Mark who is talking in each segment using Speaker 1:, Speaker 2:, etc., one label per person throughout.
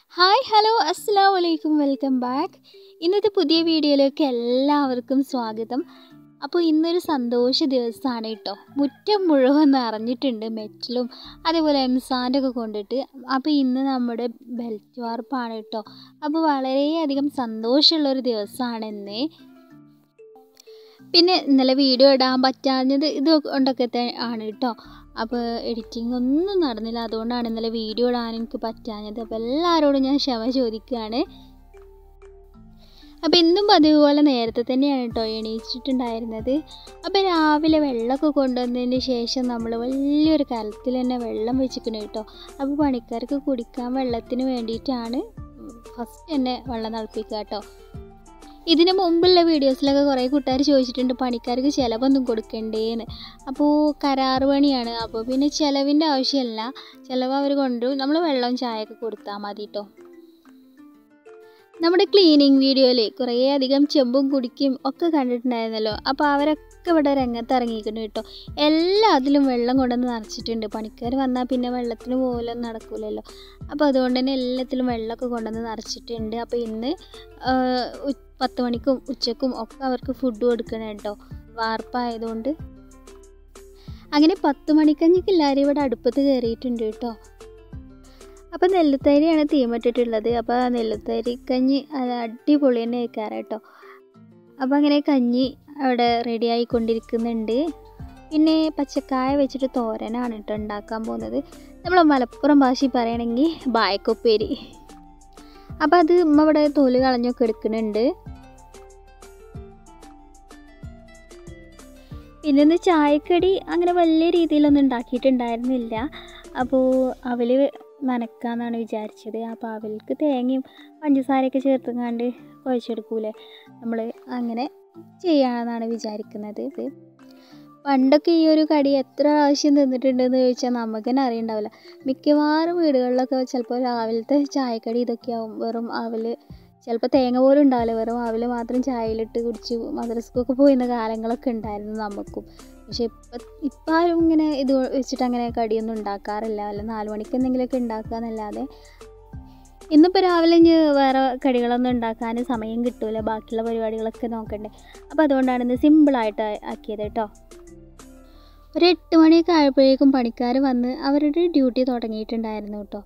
Speaker 1: hi hello അസ്സാം വലൈക്കും welcome back ഇന്നത്തെ പുതിയ വീഡിയോയിലേക്ക് എല്ലാവർക്കും സ്വാഗതം അപ്പോൾ ഇന്നൊരു സന്തോഷ ദിവസമാണ് കേട്ടോ മുറ്റം മുഴുവൻ നിറഞ്ഞിട്ടുണ്ട് മെറ്റലും അതേപോലെ എംസാൻ്റെ ഒക്കെ കൊണ്ടിട്ട് അപ്പോൾ ഇന്ന് നമ്മുടെ ബെൽറ്റ് വാർപ്പാണ് കേട്ടോ അപ്പോൾ വളരെയധികം സന്തോഷമുള്ളൊരു ദിവസമാണ് ഇന്ന് പിന്നെ ഇന്നലെ വീഡിയോ ഇടാൻ പറ്റാഞ്ഞത് ഇത് കൊണ്ടൊക്കെ ത- ആണ് കേട്ടോ അപ്പോൾ എഡിറ്റിംഗ് ഒന്നും നടന്നില്ല അതുകൊണ്ടാണ് ഇന്നലെ വീഡിയോ ഇടാൻ എനിക്ക് പറ്റാഞ്ഞത് അപ്പോൾ എല്ലാവരോടും ഞാൻ ക്ഷമ ചോദിക്കുകയാണ് അപ്പോൾ ഇന്നും പതിവ് പോലെ നേരത്തെ തന്നെയാണ് കേട്ടോ എണീച്ചിട്ടുണ്ടായിരുന്നത് അപ്പോൾ രാവിലെ വെള്ളമൊക്കെ കൊണ്ടുവന്നതിന് ശേഷം നമ്മൾ വലിയൊരു കലത്തിൽ തന്നെ വെള്ളം വെച്ചിരിക്കണം കേട്ടോ അപ്പോൾ പണിക്കാർക്ക് കുടിക്കാൻ വെള്ളത്തിന് വേണ്ടിയിട്ടാണ് ഫസ്റ്റ് തന്നെ വെള്ളം തിളപ്പിക്കുക കേട്ടോ ഇതിന് മുമ്പുള്ള വീഡിയോസിലൊക്കെ കുറേ കൂട്ടുകാർ ചോദിച്ചിട്ടുണ്ട് പണിക്കാർക്ക് ചിലവൊന്നും കൊടുക്കണ്ടേന്ന് അപ്പോൾ കരാറ് പണിയാണ് അപ്പോൾ പിന്നെ ചിലവിൻ്റെ ആവശ്യമില്ല ചിലവ് അവർ കൊണ്ടുവരും നമ്മൾ വെള്ളവും ചായയൊക്കെ കൊടുത്താൽ മതി കേട്ടോ നമ്മുടെ ക്ലീനിങ് വീഡിയോയിൽ കുറേ അധികം ചെമ്പും കുടിക്കും ഒക്കെ കണ്ടിട്ടുണ്ടായിരുന്നല്ലോ അപ്പോൾ അവരൊക്കെ ഇവിടെ രംഗത്ത് ഇറങ്ങിയിട്ടുണ്ട് കേട്ടോ എല്ലാത്തിലും വെള്ളം കൊണ്ടുവന്ന് നിറച്ചിട്ടുണ്ട് പണിക്കാർ വന്നാൽ പിന്നെ വെള്ളത്തിന് പോലും നടക്കൂലല്ലോ അപ്പോൾ അതുകൊണ്ട് തന്നെ എല്ലാത്തിലും വെള്ളമൊക്കെ കൊണ്ടുവന്ന് നിറച്ചിട്ടുണ്ട് അപ്പോൾ ഇന്ന് ആ, ഉ- പത്ത് മണിക്കും ഉച്ചക്കും ഒക്കെ അവർക്ക് ഫുഡ് കൊടുക്കണം കേട്ടോ വാർപ്പായതുകൊണ്ട് അങ്ങനെ പത്ത് മണിക്കഞ്ഞിക്ക് എല്ലാവരും ഇവിടെ അടുപ്പത്ത് കയറിയിട്ടുണ്ട് കേട്ടോ അപ്പോൾ നെല്ലുത്തരിയാണ് തീമിട്ടിട്ടുള്ളത് അപ്പോൾ ആ നെല്ലുത്തരി കഞ്ഞി അത് അടിപൊളി തന്നെ കഴിക്കാറ് കേട്ടോ അപ്പോൾ അങ്ങനെ കഞ്ഞി അവിടെ റെഡി ആയിക്കൊണ്ടിരിക്കുന്നുണ്ട് പിന്നെ പച്ചക്കായ വെച്ചിട്ട് തോരനാണ് കേട്ടോ ഉണ്ടാക്കാൻ പോകുന്നത് നമ്മൾ മലപ്പുറം ഭാഷയിൽ പറയുകയാണെങ്കിൽ ബായക്കൊപ്പേരി അപ്പോൾ അത് ഉമ്മ ഇവിടെ തൊലി കളഞ്ഞൊക്കെ എടുക്കുന്നുണ്ട് പിന്നെ ഇന്ന് ചായക്കടി അങ്ങനെ വലിയ രീതിയിലൊന്നും ഉണ്ടാക്കിയിട്ടുണ്ടായിരുന്നില്ല അപ്പോൾ അവൽ നനക്കാന്നാണ് വിചാരിച്ചത് അപ്പോൾ അവൽക്ക് തേങ്ങയും പഞ്ചസാരയൊക്കെ ചേർത്തുങ്ങാണ്ട് കുഴച്ചെടുക്കൂലേ നമ്മൾ അങ്ങനെ ചെയ്യാമെന്നാണ് വിചാരിക്കുന്നത് ഇത് പണ്ടൊക്കെ ഈ ഒരു കടി എത്ര പ്രാവശ്യം തിന്നിട്ടുണ്ടെന്ന് ചോദിച്ചാൽ നമുക്ക് തന്നെ അറിയണ്ടാവില്ല മിക്കവാറും വീടുകളിലൊക്കെ ചിലപ്പോൾ രാവിലത്തെ ചായക്കടി ഇതൊക്കെയാവും വെറും അവൽ ചിലപ്പോൾ തേങ്ങ പോലും ഉണ്ടാവില്ല വെറും അവൽ മാത്രം ചായയിലിട്ട് കുടിച്ച് മദ്രസക്കൊക്കെ പോയിരുന്ന കാലങ്ങളൊക്കെ ഉണ്ടായിരുന്നു നമുക്കും പക്ഷെ ഇപ്പം ഇപ്പം ആരും ഇങ്ങനെ ഇത് വെച്ചിട്ട് അങ്ങനെ കടിയൊന്നും ഉണ്ടാക്കാറില്ല അല്ല നാല് മണിക്ക് എന്തെങ്കിലുമൊക്കെ ഉണ്ടാക്കുക എന്നല്ലാതെ ഇന്നിപ്പോൾ രാവിലെ ഇനി വേറെ കടികളൊന്നും ഉണ്ടാക്കാൻ സമയം കിട്ടൂല ബാക്കിയുള്ള പരിപാടികളൊക്കെ നോക്കണ്ടേ അപ്പോൾ അതുകൊണ്ടാണ് ഇന്ന് സിമ്പിളായിട്ട് ആക്കിയത് കേട്ടോ ഒരു എട്ട് മണിയൊക്കെ ആയപ്പോഴേക്കും പണിക്കാർ വന്ന് അവരുടെ ഡ്യൂട്ടി തുടങ്ങിയിട്ടുണ്ടായിരുന്നു കേട്ടോ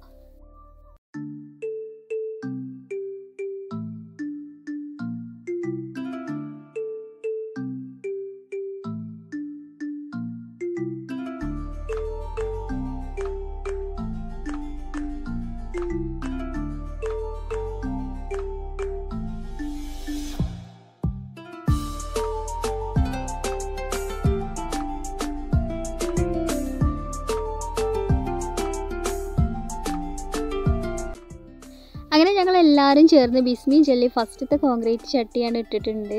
Speaker 1: അങ്ങനെ ഞങ്ങൾ എല്ലാവരും ചേർന്ന് ബിസ്മി ജെല്ലി ഫസ്റ്റത്തെ കോൺക്രീറ്റ് ചട്ടിയാണ് ഇട്ടിട്ടുണ്ട്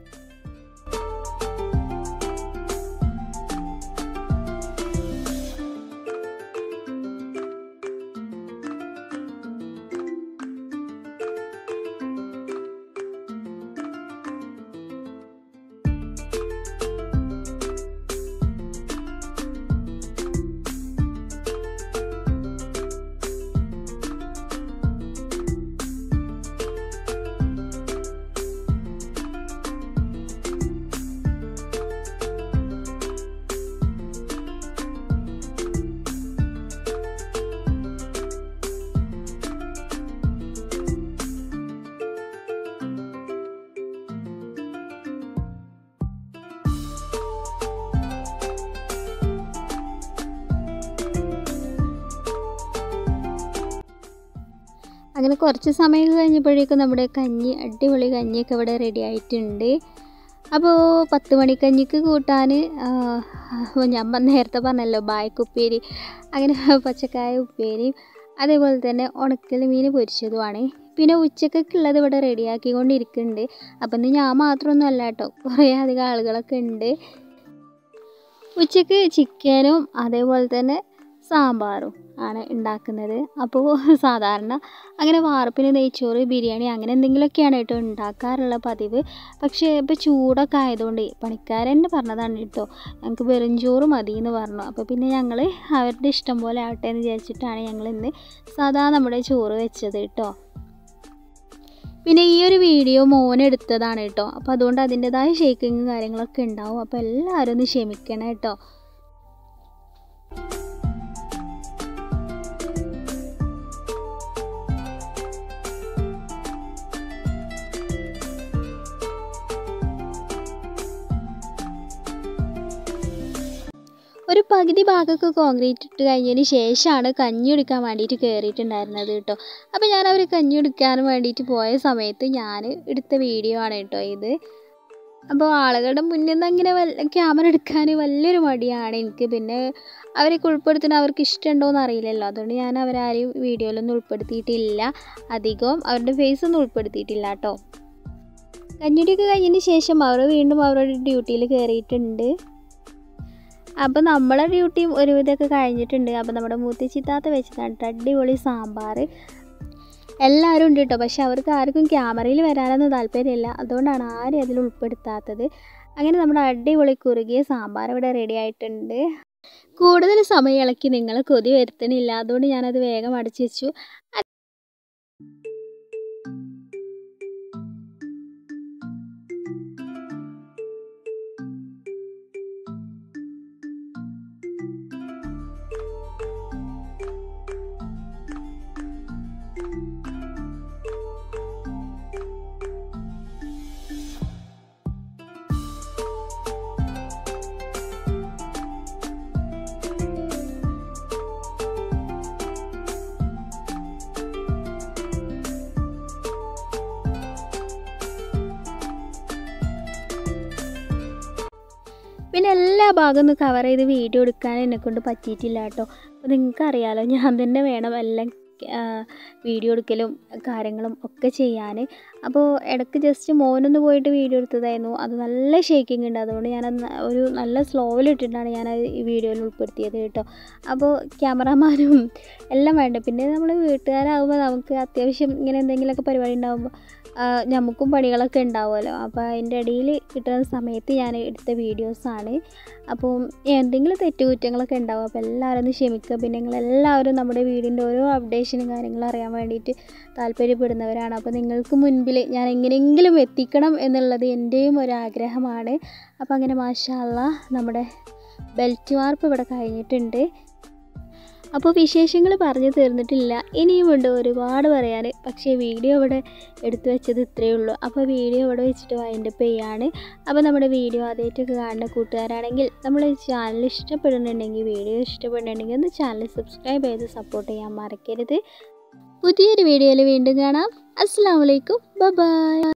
Speaker 1: അങ്ങനെ കുറച്ച് സമയം കഴിഞ്ഞപ്പോഴേക്കും നമ്മുടെ കഞ്ഞി അടിപൊളി കഞ്ഞിയൊക്കെ ഇവിടെ റെഡി ആയിട്ടുണ്ട് അപ്പോൾ പത്ത് മണിക്കഞ്ഞിക്ക് കൂട്ടാൻ അപ്പോൾ ഞാൻ പ- നേരത്തെ പറഞ്ഞല്ലോ ബായക്കുപ്പേരി അങ്ങനെ പച്ചക്കായ ഉപ്പേരിയും അതേപോലെ തന്നെ ഉണക്കൽ മീൻ പൊരിച്ചതുമാണ് പിന്നെ ഉച്ചക്കൊക്കെയുള്ളത് ഇവിടെ റെഡിയാക്കിക്കൊണ്ടിരിക്കുന്നുണ്ട് അപ്പം ഇന്ന് ഞാൻ മാത്രമൊന്നും അല്ല കേട്ടോ കുറേ അധികം ആളുകളൊക്കെ ഉണ്ട് ഉച്ചക്ക് ചിക്കനും അതേപോലെ തന്നെ സാമ്പാറും ആണ് ഉണ്ടാക്കുന്നത് അപ്പോൾ സാധാരണ അങ്ങനെ വാർപ്പിന് നെയ്ച്ചോറ് ബിരിയാണി അങ്ങനെ എന്തെങ്കിലുമൊക്കെയാണ് കേട്ടോ ഉണ്ടാക്കാറുള്ള പതിവ് പക്ഷേ ഇപ്പോൾ ചൂടൊക്കെ ആയതുകൊണ്ട് പണിക്കാരൻ തന്നെ പറഞ്ഞതാണ് കേട്ടോ ഞങ്ങൾക്ക് വെറും ചോറ് മതി എന്ന് പറഞ്ഞു അപ്പോൾ പിന്നെ ഞങ്ങൾ അവരുടെ ഇഷ്ടം പോലെ ആവട്ടെ എന്ന് വിചാരിച്ചിട്ടാണ് ഞങ്ങൾ ഇന്ന് സാധാ നമ്മുടെ ചോറ് വെച്ചത് കേട്ടോ പിന്നെ ഈ ഒരു വീഡിയോ മോൻ എടുത്തതാണ് കേട്ടോ അപ്പോൾ അതുകൊണ്ട് അതിൻ്റെതായ ഷേക്കിങ്ങും കാര്യങ്ങളൊക്കെ ഉണ്ടാവും അപ്പോൾ എല്ലാവരും ഒന്ന് ക്ഷമിക്കണം കേട്ടോ ഒരു പകുതി ഭാഗമൊക്കെ കോൺക്രീറ്റ് ഇട്ട് കഴിഞ്ഞതിന് ശേഷമാണ് കഞ്ഞി എടുക്കാൻ വേണ്ടിയിട്ട് കയറിയിട്ടുണ്ടായിരുന്നത് കേട്ടോ അപ്പോൾ ഞാൻ അവർ കഞ്ഞി എടുക്കാൻ വേണ്ടിയിട്ട് പോയ സമയത്ത് ഞാൻ എടുത്ത വീഡിയോ ആണ് കേട്ടോ ഇത് അപ്പോൾ ആളുകളുടെ മുന്നിൽ നിന്ന് അങ്ങനെ വല്ല ക്യാമറ എടുക്കാൻ വലിയൊരു മടിയാണ് എനിക്ക് പിന്നെ അവരെ ഉൾപ്പെടുത്തുന്ന അവർക്ക് ഇഷ്ടമുണ്ടോയെന്ന് അറിയില്ലല്ലോ അതുകൊണ്ട് ഞാൻ അവരാരെയും വീഡിയോയിലൊന്നും ഉൾപ്പെടുത്തിയിട്ടില്ല അധികവും അവരുടെ ഫേസ് ഒന്നും ഉൾപ്പെടുത്തിയിട്ടില്ല കേട്ടോ കഞ്ഞിടിയൊക്കെ കഴിഞ്ഞതിന് ശേഷം അവർ വീണ്ടും അവരുടെ ഡ്യൂട്ടിയിൽ കയറിയിട്ടുണ്ട് അപ്പോൾ നമ്മളെ ഡ്യൂട്ടിയും ഒരുവിധമൊക്കെ കഴിഞ്ഞിട്ടുണ്ട് അപ്പോൾ നമ്മുടെ മൂത്തിച്ചിത്താത്ത വെച്ചതാണ് കേട്ടോ അടിപൊളി സാമ്പാർ എല്ലാവരും ഉണ്ട് കേട്ടോ പക്ഷെ അവർക്ക് ആർക്കും ക്യാമറയിൽ വരാനൊന്നും താല്പര്യമില്ല അതുകൊണ്ടാണ് ആരും അതിൽ ഉൾപ്പെടുത്താത്തത് അങ്ങനെ നമ്മുടെ അടിപൊളി കുറുകിയ സാമ്പാർ ഇവിടെ റെഡി ആയിട്ടുണ്ട് കൂടുതൽ സമയം ഇളക്കി നിങ്ങൾ കൊതി വരുത്തണില്ല അതുകൊണ്ട് ഞാനത് വേഗം അടച്ചു വെച്ചു പിന്നെ എല്ലാ ഭാഗവും ഒന്ന് കവർ ചെയ്ത് വീഡിയോ എടുക്കാൻ എന്നെക്കൊണ്ട് പറ്റിയിട്ടില്ല കേട്ടോ അപ്പോൾ നിങ്ങൾക്കറിയാലോ ഞാൻ തന്നെ വേണം എല്ലാം വീഡിയോ എടുക്കലും കാര്യങ്ങളും ഒക്കെ ചെയ്യാൻ അപ്പോൾ ഇടയ്ക്ക് ജസ്റ്റ് മോനൊന്ന് പോയിട്ട് വീഡിയോ എടുത്തതായിരുന്നു അത് നല്ല ഷേക്കിംഗ് ഉണ്ട് അതുകൊണ്ട് ഞാനത് ഒരു നല്ല സ്ലോവിലിട്ടിട്ടാണ് ഞാൻ ഈ വീഡിയോയിൽ ഉൾപ്പെടുത്തിയത് കേട്ടോ അപ്പോൾ ക്യാമറമാനും എല്ലാം വേണ്ട പിന്നെ നമ്മൾ വീട്ടുകാരാകുമ്പോൾ നമുക്ക് അത്യാവശ്യം ഇങ്ങനെ എന്തെങ്കിലുമൊക്കെ പരിപാടി ഉണ്ടാകുമ്പോൾ നമുക്കും പണികളൊക്കെ ഉണ്ടാവുമല്ലോ അപ്പോൾ അതിൻ്റെ ഇടയിൽ കിട്ടുന്ന സമയത്ത് ഞാൻ എടുത്ത വീഡിയോസാണ് അപ്പോൾ എന്തെങ്കിലും തെറ്റുകുറ്റങ്ങളൊക്കെ ഉണ്ടാവും അപ്പോൾ എല്ലാവരും ഒന്ന് ക്ഷമിക്കുക പിന്നെ നിങ്ങളെല്ലാവരും നമ്മുടെ വീടിൻ്റെ ഓരോ അപ്ഡേഷനും കാര്യങ്ങളും അറിയാൻ വേണ്ടിയിട്ട് താല്പര്യപ്പെടുന്നവരാണ് അപ്പോൾ നിങ്ങൾക്ക് മുൻപിൽ ഞാൻ എങ്ങനെയെങ്കിലും എത്തിക്കണം എന്നുള്ളത് എൻ്റെയും ഒരാഗ്രഹമാണ് അപ്പോൾ അങ്ങനെ മാഷാല്ല നമ്മുടെ ബെൽറ്റ് വാർപ്പ് ഇവിടെ കഴിഞ്ഞിട്ടുണ്ട് അപ്പോൾ വിശേഷങ്ങൾ പറഞ്ഞു തീർന്നിട്ടില്ല ഇനിയുമുണ്ട് ഒരുപാട് പറയാൻ പക്ഷേ വീഡിയോ ഇവിടെ എടുത്തു വെച്ചത് ഇത്രയേ ഉള്ളൂ അപ്പോൾ വീഡിയോ ഇവിടെ വെച്ചിട്ട് വൈൻഡപ്പ് ചെയ്യാണ് അപ്പോൾ നമ്മുടെ വീഡിയോ ആദ്യമായിട്ടൊക്കെ കാണുന്ന കൂട്ടുകാരാണെങ്കിൽ നമ്മൾ ചാനൽ ഇഷ്ടപ്പെടുന്നുണ്ടെങ്കിൽ വീഡിയോ ഇഷ്ടപ്പെടുന്നുണ്ടെങ്കിൽ ഒന്ന് ചാനൽ സബ്സ്ക്രൈബ് ചെയ്ത് സപ്പോർട്ട് ചെയ്യാൻ മറക്കരുത് പുതിയൊരു വീഡിയോയിൽ വീണ്ടും കാണാം അസ്സാം വലൈക്കും ബൈ